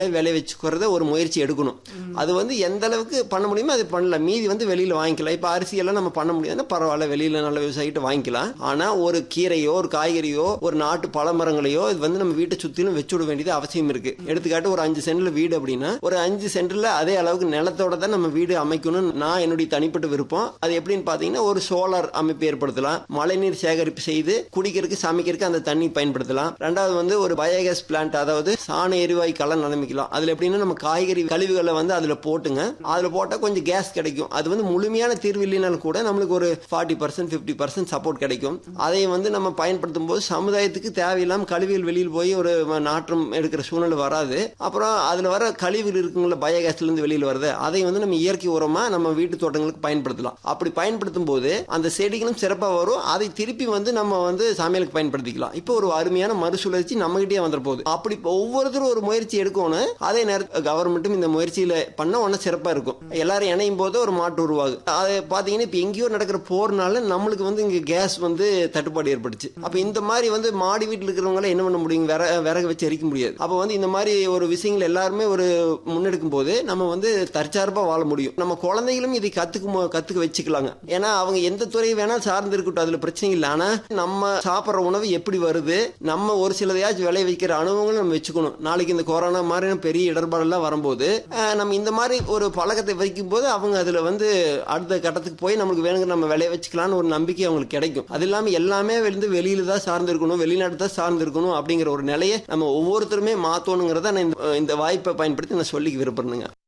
விளை வச்சுக்கிறத ஒரு முயற்சி எடுக்கணும் அது வந்து எந்த அளவுக்கு பண்ண முடியுமோ அது பண்ணலாம் மீதி வந்து வெளியில வாங்கிக்கலாம் இப்ப அரிசி எல்லாம் நம்ம பண்ண முடியாதுன்னா பரவாயில்ல வெளியில நல்ல விவசாயிகிட்ட வாங்கிக்கலாம் ஆனா ஒரு கீரையோ ஒரு காய்கறியோ ஒரு நாட்டு பழமரங்களையோ இது வந்து நம்ம வீட்டை சுத்திலும் வச்சு விட வேண்டியது அவசியம் இருக்கு எடுத்துக்காட்டு ஒரு அஞ்சு சென்ட்ல வீடு அப்படின்னா ஒரு அஞ்சு சென்ட்ல அதே அளவுக்கு நிலத்தோட தான் நம்ம வீடு அமைக்கணும்னு நான் என்னுடைய தனிப்பட்ட விருப்பம் அது எப்படின்னு பாத்தீங்கன்னா ஒரு சோலார் அமைப்பு ஏற்படுத்தலாம் மழைநீர் சேகரிப்பு செய்து குடிக்கிறதுக்கு சமைக்கிறதுக்கு அந்த தண்ணி பயன்படுத்தலாம் ரெண்டாவது வந்து ஒரு பயோகேஸ் பிளான்ட் அதாவது சாண எரிவாயு களம் ஆரம்பிக்கலாம் அதுல எப்படின்னா நம்ம காய்கறி கழிவுகளை வந்து அதுல போட்டுங்க அதுல போட்டா கொஞ்சம் கேஸ் கிடைக்கும் அது வந்து முழுமையான தீர்வு இல்லைனாலும் கூட நம்மளுக்கு ஒரு forty percent fifty percent support கிடைக்கும் அதை வந்து நம்ம பயன்படுத்தும் போது சமுதாயத்துக்கு தேவையில்லாம கழிவுகள் வெளியில் போய் ஒரு நாற்றம் எடுக்கிற சூழ்நிலை வராது அப்புறம் அதுல வர கழிவுகள் இருக்குங்கள பயோகேஸ்ல இருந்து வெளியில் வருது அதை வந்து நம்ம இயற்கை உரமா நம்ம வீட்டு தோட்டங்களுக்கு பயன்படுத்தலாம் அப்படி பயன்படுத்தும் போது அந்த செடிகளும் சிறப்பா வரும் அதை திருப்பி வந்து நம்ம வந்து சமையலுக்கு பயன்படுத்திக்கலாம் இப்போ ஒரு அருமையான மறுசுழற்சி நம்ம கிட்டே வந்துட போகுது அப்படி ஒவ்வொருத்தரும் ஒரு முயற்சி எடுக்கணும் அதே நேரத்தில் கவர்மெண்ட்டும் இந்த முயற்சியில பண்ண ஒன்னும் சிறப்பா இருக்கும் எல்லாரும் இணையும் போது ஒரு மாற்று உருவாகும் அதை பாத்தீங்கன்னா இப்ப எங்கேயோ நடக்கிற போர்னால நம்மளுக்கு வந்து இங்க கேஸ் வந்து தட்டுப்பாடு ஏற்பட்டுச்சு அப்ப இந்த மாதிரி வந்து மாடி வீட்டில் இருக்கிறவங்க என்ன பண்ண முடியும் விற விறகு வச்சு எரிக்க முடியாது அப்ப வந்து இந்த மாதிரி ஒரு விஷயங்கள் எல்லாருமே ஒரு முன்னெடுக்கும் போது நம்ம வந்து தற்சார்பா வாழ முடியும் நம்ம குழந்தைகளும் இதை கத்துக்க கத்துக்க வச்சுக்கலாங்க ஏன்னா அவங்க எந்த துறை வேணா சார்ந்து இருக்கட்டும் அதுல பிரச்சனை இல்லை ஆனா நம்ம சாப்பிட்ற உணவு எப்படி வருது நம்ம ஒரு சிலதையாச்சும் விளை வைக்கிற அனுபவங்களும் நம்ம வச்சுக்கணும் நாளைக்கு இந்த கொரோனா மாதிரி பெரிய இடர்பாடெல்லாம் வரும்போது அஹ், நம்ம இந்த மாதிரி ஒரு பழக்கத்தை வைக்கும் போது அவங்க அதுல வந்து அடுத்த கட்டத்துக்கு போய் நமக்கு வேணுங்கிற நம்ம விளைய வச்சுக்கலாம்னு ஒரு நம்பிக்கை அவங்களுக்கு கிடைக்கும் அது இல்லாம எல்லாமே வந்து வெளியில தான் சார்ந்து இருக்கணும் வெளிநாட்டு தான் சார்ந்து இருக்கணும் அப்படிங்கிற ஒரு நிலையை நம்ம ஒவ்வொருத்தருமே மாத்தணுங்கிறத நான் இந்த- இந்த வாய்ப்பை பயன்படுத்தி நான் சொல்லிக்க விரும்புறேனுங்க